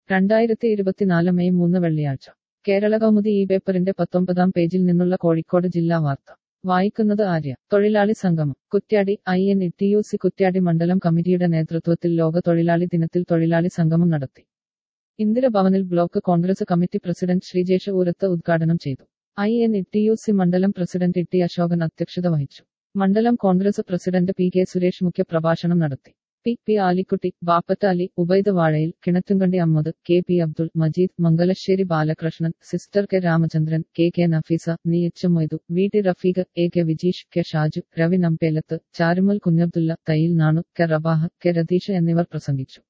രണ്ടായിരത്തി ഇരുപത്തിനാല് മെയ് മൂന്ന് വെള്ളിയാഴ്ച കേരള കൗമുദി ഈ പേപ്പറിന്റെ പത്തൊമ്പതാം പേജിൽ നിന്നുള്ള കോഴിക്കോട് ജില്ലാ വാർത്ത വായിക്കുന്നത് ആര്യ തൊഴിലാളി സംഗമം Kuttiadi I N T U C Kuttiadi മണ്ഡലം കമ്മിറ്റിയുടെ നേതൃത്വത്തിൽ ലോക തൊഴിലാളി ദിനത്തിൽ തൊഴിലാളി സംഗമം നടത്തി ഇന്ദിരഭവനിൽ block Congress committee president Sreejesh Oorath ഉദ്ഘാടനം ചെയ്തു I N T U C മണ്ഡലം പ്രസിഡന്റ് ടി അശോകൻ അധ്യക്ഷത വഹിച്ചു മണ്ഡലം Congress president P K Suresh മുഖ്യ പ്രഭാഷണം നടത്തി P P Alikutty Bappath Ali Ubaid Vazhayil Kinattunkandi Ammad K P Abdul Majeed Mangalassery Balakrishnan sister K Ramachandran K K Nafeesa നീ H Moidu V T Rafeeq A K Vijeesh K Shaju Ravi Nambelath Charumal Kunhabdulla Thayyil Nanu K Rabah K Ratheesh എന്നിവർ പ്രസംഗിച്ചു